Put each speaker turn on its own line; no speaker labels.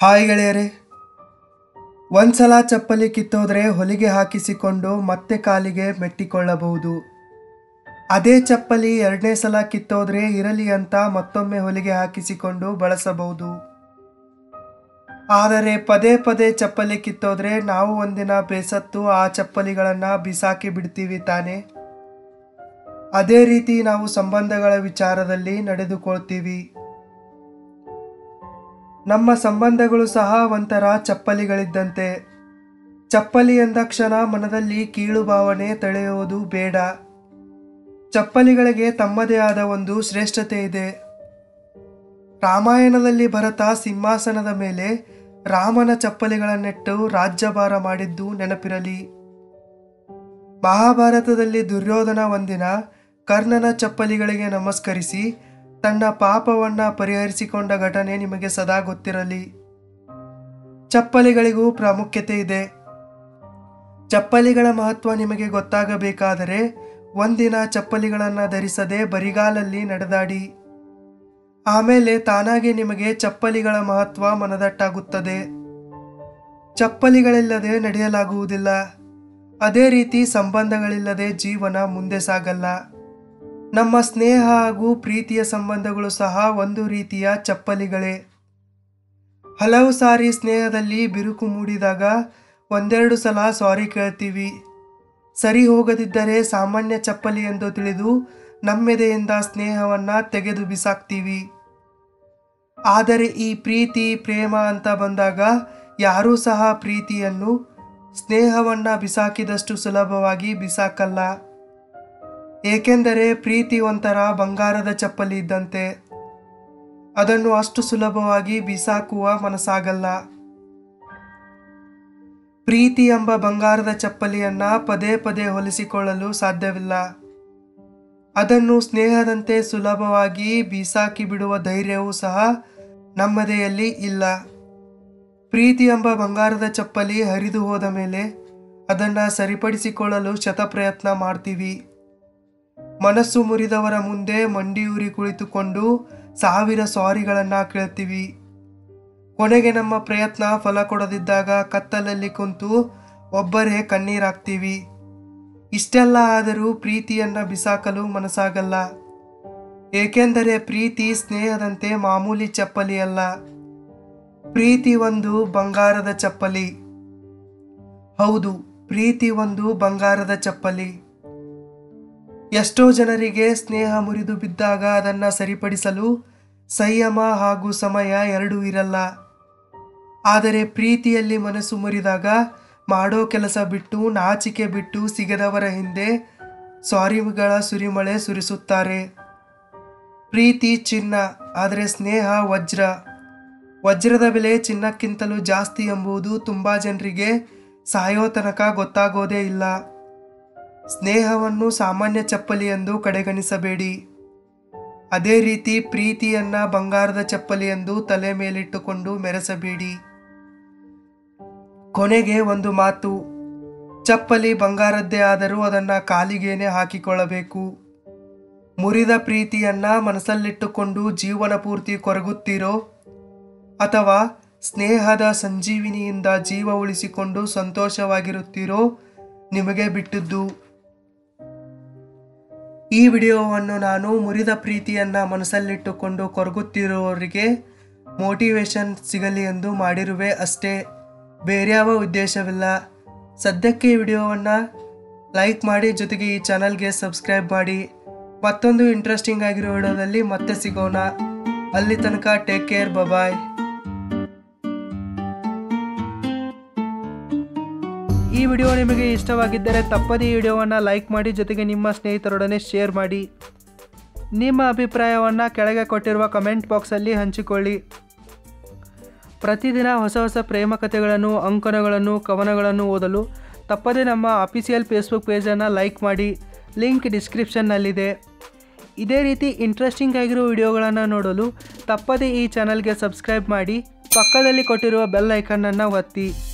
hi ಗೆಳೆಯರೇ ಒಂದ್ಸಲ ಚಪ್ಪಲಿ ಕಿತ್ತೋದ್ರೆ ಹೊಲಿಗೆ ಹಾಕಿಸಿಕೊಂಡು ಮತ್ತೆ ಕಾಲಿಗೆ ಮೆಟ್ಟಿಕೊಳ್ಳಬಹುದು ಅದೇ ಚಪ್ಪಲಿ ಎರಡನೇ ಸಲ ಕಿತ್ತೋದ್ರೆ ಇರಲಿ ಅಂತ ಮತ್ತೊಮ್ಮೆ ಹೊಲಿಗೆ ಹಾಕಿಸಿಕೊಂಡು ಬಳಸಬಹುದು ಆದರೆ ಪದೇ ಪದೇ ಚಪ್ಪಲಿ ಕಿತ್ತೋದ್ರೆ ನಾವು ಒಂದಿನ ಬೇಸತ್ತು ಆ ಚಪ್ಪಲಿಗಳನ್ನು ಬಿಸಾಕಿ ಬಿಡ್ತೀವಿ ತಾನೆ ಅದೇ ರೀತಿ ನಾವು ಸಂಬಂಧಗಳ ವಿಚಾರದಲ್ಲಿ ನಡೆದುಕೊಳ್ತೀವಿ ನಮ್ಮ ಸಂಬಂಧಗಳು ಸಹ ಒಂಥರ ಚಪ್ಪಲಿಗಳಿದ್ದಂತೆ ಚಪ್ಪಲಿ ಎಂದ ಕ್ಷಣ ಮನದಲ್ಲಿ ಕೀಳು ಭಾವನೆ ತಳೆಯುವುದು ಬೇಡ ಚಪ್ಪಲಿಗಳಿಗೆ ತಮ್ಮದೇ ಆದ ಒಂದು ಶ್ರೇಷ್ಠತೆ ಇದೆ ರಾಮಾಯಣದಲ್ಲಿ ಭರತ ಸಿಂಹಾಸನದ ಮೇಲೆ ರಾಮನ ಚಪ್ಪಲಿಗಳನ್ನೆಟ್ಟು ರಾಜ್ಯಭಾರ ಮಾಡಿದ್ದು ನೆನಪಿರಲಿ ಮಹಾಭಾರತದಲ್ಲಿ ದುರ್ಯೋಧನ ಒಂದಿನ ಕರ್ಣನ ಚಪ್ಪಲಿಗಳಿಗೆ ನಮಸ್ಕರಿಸಿ ತನ್ನ ಪಾಪವನ್ನ ಪರಿಹರಿಸಿಕೊಂಡ ಘಟನೆ ನಿಮಗೆ ಸದಾ ಗೊತ್ತಿರಲಿ ಚಪ್ಪಲಿಗಳಿಗೂ ಪ್ರಾಮುಖ್ಯತೆ ಇದೆ ಚಪ್ಪಲಿಗಳ ಮಹತ್ವ ನಿಮಗೆ ಗೊತ್ತಾಗಬೇಕಾದರೆ ಒಂದಿನ ಚಪ್ಪಲಿಗಳನ್ನು ಧರಿಸದೆ ಬರಿಗಾಲಲ್ಲಿ ನಡೆದಾಡಿ ಆಮೇಲೆ ತಾನಾಗೆ ನಿಮಗೆ ಚಪ್ಪಲಿಗಳ ಮಹತ್ವ ಮನದಟ್ಟಾಗುತ್ತದೆ ಚಪ್ಪಲಿಗಳಿಲ್ಲದೆ ನಡೆಯಲಾಗುವುದಿಲ್ಲ ಅದೇ ರೀತಿ ಸಂಬಂಧಗಳಿಲ್ಲದೆ ಜೀವನ ಮುಂದೆ ಸಾಗಲ್ಲ ನಮ್ಮ ಸ್ನೇಹ ಹಾಗೂ ಪ್ರೀತಿಯ ಸಂಬಂಧಗಳು ಸಹ ಒಂದು ರೀತಿಯ ಚಪ್ಪಲಿಗಳೇ ಹಲವು ಸಾರಿ ಸ್ನೇಹದಲ್ಲಿ ಬಿರುಕು ಮೂಡಿದಾಗ ಒಂದೆರಡು ಸಲ ಸಾರಿ ಕೇಳ್ತೀವಿ ಸರಿ ಹೋಗದಿದ್ದರೆ ಸಾಮಾನ್ಯ ಚಪ್ಪಲಿ ಎಂದು ತಿಳಿದು ನಮ್ಮೆದೆಯಿಂದ ಸ್ನೇಹವನ್ನು ತೆಗೆದು ಬಿಸಾಕ್ತೀವಿ ಆದರೆ ಈ ಪ್ರೀತಿ ಪ್ರೇಮ ಅಂತ ಬಂದಾಗ ಯಾರೂ ಸಹ ಪ್ರೀತಿಯನ್ನು ಸ್ನೇಹವನ್ನ ಬಿಸಾಕಿದಷ್ಟು ಸುಲಭವಾಗಿ ಬಿಸಾಕಲ್ಲ ಏಕೆಂದರೆ ಪ್ರೀತಿ ಒಂಥರ ಬಂಗಾರದ ಚಪ್ಪಲಿ ಇದ್ದಂತೆ ಅದನ್ನು ಅಷ್ಟು ಸುಲಭವಾಗಿ ಬಿಸಾಕುವ ಮನಸ್ಸಾಗಲ್ಲ ಪ್ರೀತಿ ಎಂಬ ಬಂಗಾರದ ಚಪ್ಪಲಿಯನ್ನ ಪದೇ ಪದೇ ಹೊಲಿಸಿಕೊಳ್ಳಲು ಸಾಧ್ಯವಿಲ್ಲ ಅದನ್ನು ಸ್ನೇಹದಂತೆ ಸುಲಭವಾಗಿ ಬೀಸಾಕಿ ಬಿಡುವ ಧೈರ್ಯವೂ ಸಹ ನಮ್ಮದೆಯಲ್ಲಿ ಇಲ್ಲ ಪ್ರೀತಿ ಎಂಬ ಬಂಗಾರದ ಚಪ್ಪಲಿ ಹರಿದು ಹೋದ ಮೇಲೆ ಅದನ್ನು ಸರಿಪಡಿಸಿಕೊಳ್ಳಲು ಶತಪ್ರಯತ್ನ ಮಾಡ್ತೀವಿ ಮನಸ್ಸು ಮುರಿದವರ ಮುಂದೆ ಮಂಡಿಯೂರಿ ಕುಳಿತುಕೊಂಡು ಸಾವಿರ ಸಾರಿಗಳನ್ನು ಕೇಳ್ತೀವಿ ಕೊನೆಗೆ ನಮ್ಮ ಪ್ರಯತ್ನ ಫಲ ಕೊಡದಿದ್ದಾಗ ಕತ್ತಲಲ್ಲಿ ಕುಂತು ಒಬ್ಬರೇ ಕಣ್ಣೀರಾಗ್ತೀವಿ ಇಷ್ಟೆಲ್ಲ ಆದರೂ ಪ್ರೀತಿಯನ್ನ ಬಿಸಾಕಲು ಮನಸ್ಸಾಗಲ್ಲ ಏಕೆಂದರೆ ಪ್ರೀತಿ ಸ್ನೇಹದಂತೆ ಮಾಮೂಲಿ ಚಪ್ಪಲಿ ಅಲ್ಲ ಪ್ರೀತಿ ಒಂದು ಬಂಗಾರದ ಚಪ್ಪಲಿ ಹೌದು ಪ್ರೀತಿ ಒಂದು ಬಂಗಾರದ ಚಪ್ಪಲಿ ಎಷ್ಟೋ ಜನರಿಗೆ ಸ್ನೇಹ ಮುರಿದು ಬಿದ್ದಾಗ ಅದನ್ನು ಸರಿಪಡಿಸಲು ಸಂಯಮ ಹಾಗೂ ಸಮಯ ಎರಡೂ ಇರಲ್ಲ ಆದರೆ ಪ್ರೀತಿಯಲ್ಲಿ ಮನಸ್ಸು ಮುರಿದಾಗ ಮಾಡೋ ಕೆಲಸ ಬಿಟ್ಟು ನಾಚಿಕೆ ಬಿಟ್ಟು ಸಿಗದವರ ಹಿಂದೆ ಸಾರಿಗಳ ಸುರಿಮಳೆ ಸುರಿಸುತ್ತಾರೆ ಪ್ರೀತಿ ಚಿನ್ನ ಆದರೆ ಸ್ನೇಹ ವಜ್ರ ವಜ್ರದ ಬೆಲೆ ಚಿನ್ನಕ್ಕಿಂತಲೂ ಜಾಸ್ತಿ ಎಂಬುದು ತುಂಬ ಜನರಿಗೆ ಸಾಯೋ ತನಕ ಗೊತ್ತಾಗೋದೇ ಇಲ್ಲ ಸ್ನೇಹವನ್ನು ಸಾಮಾನ್ಯ ಚಪ್ಪಲಿ ಎಂದು ಕಡೆಗಣಿಸಬೇಡಿ ಅದೇ ರೀತಿ ಪ್ರೀತಿಯನ್ನ ಬಂಗಾರದ ಚಪ್ಪಲಿ ಎಂದು ತಲೆ ಮೇಲಿಟ್ಟುಕೊಂಡು ಮೆರೆಸಬೇಡಿ ಕೊನೆಗೆ ಒಂದು ಮಾತು ಚಪ್ಪಲಿ ಬಂಗಾರದ್ದೇ ಆದರೂ ಅದನ್ನು ಕಾಲಿಗೇನೆ ಹಾಕಿಕೊಳ್ಳಬೇಕು ಮುರಿದ ಪ್ರೀತಿಯನ್ನ ಮನಸ್ಸಲ್ಲಿಟ್ಟುಕೊಂಡು ಜೀವನ ಪೂರ್ತಿ ಕೊರಗುತ್ತೀರೋ ಅಥವಾ ಸ್ನೇಹದ ಸಂಜೀವಿನಿಯಿಂದ ಜೀವ ಉಳಿಸಿಕೊಂಡು ಸಂತೋಷವಾಗಿರುತ್ತೀರೋ ನಿಮಗೆ ಬಿಟ್ಟಿದ್ದು ಈ ವಿಡಿಯೋವನ್ನು ನಾನು ಮುರಿದ ಪ್ರೀತಿಯನ್ನ ಮನಸ್ಸಲ್ಲಿಟ್ಟುಕೊಂಡು ಕೊರಗುತ್ತಿರುವವರಿಗೆ ಮೋಟಿವೇಶನ್ ಸಿಗಲಿ ಎಂದು ಮಾಡಿರುವೆ ಅಷ್ಟೇ ಬೇರೆ ಯಾವ ಉದ್ದೇಶವಿಲ್ಲ ಸದ್ಯಕ್ಕೆ ಈ ವಿಡಿಯೋವನ್ನು ಲೈಕ್ ಮಾಡಿ ಜೊತೆಗೆ ಈ ಚಾನಲ್ಗೆ ಸಬ್ಸ್ಕ್ರೈಬ್ ಮಾಡಿ ಮತ್ತೊಂದು ಇಂಟ್ರೆಸ್ಟಿಂಗ್ ಆಗಿರೋ ವಿಡಿಯೋದಲ್ಲಿ ಮತ್ತೆ ಸಿಗೋಣ ಅಲ್ಲಿ ತನಕ ಟೇಕ್ ಕೇರ್ ಬಬಾಯ್ ಈ ವಿಡಿಯೋ ನಿಮಗೆ ಇಷ್ಟವಾಗಿದ್ದರೆ ತಪ್ಪದೇ ಈ ವಿಡಿಯೋವನ್ನು ಲೈಕ್ ಮಾಡಿ ಜೊತೆಗೆ ನಿಮ್ಮ ಸ್ನೇಹಿತರೊಡನೆ ಶೇರ್ ಮಾಡಿ ನಿಮ್ಮ ಅಭಿಪ್ರಾಯವನ್ನು ಕೆಳಗೆ ಕೊಟ್ಟಿರುವ ಕಮೆಂಟ್ ಬಾಕ್ಸಲ್ಲಿ ಹಂಚಿಕೊಳ್ಳಿ ಪ್ರತಿದಿನ ಹೊಸ ಹೊಸ ಪ್ರೇಮ ಕಥೆಗಳನ್ನು ಅಂಕಣಗಳನ್ನು ಕವನಗಳನ್ನು ಓದಲು ತಪ್ಪದೇ ನಮ್ಮ ಅಫಿಷಿಯಲ್ ಫೇಸ್ಬುಕ್ ಪೇಜನ್ನು ಲೈಕ್ ಮಾಡಿ ಲಿಂಕ್ ಡಿಸ್ಕ್ರಿಪ್ಷನ್ನಲ್ಲಿದೆ ಇದೇ ರೀತಿ ಇಂಟ್ರೆಸ್ಟಿಂಗ್ ಆಗಿರೋ ವಿಡಿಯೋಗಳನ್ನು ನೋಡಲು ತಪ್ಪದೇ ಈ ಚಾನಲ್ಗೆ ಸಬ್ಸ್ಕ್ರೈಬ್ ಮಾಡಿ ಪಕ್ಕದಲ್ಲಿ ಕೊಟ್ಟಿರುವ ಬೆಲ್ ಐಕನ್ನನ್ನು ಒತ್ತಿ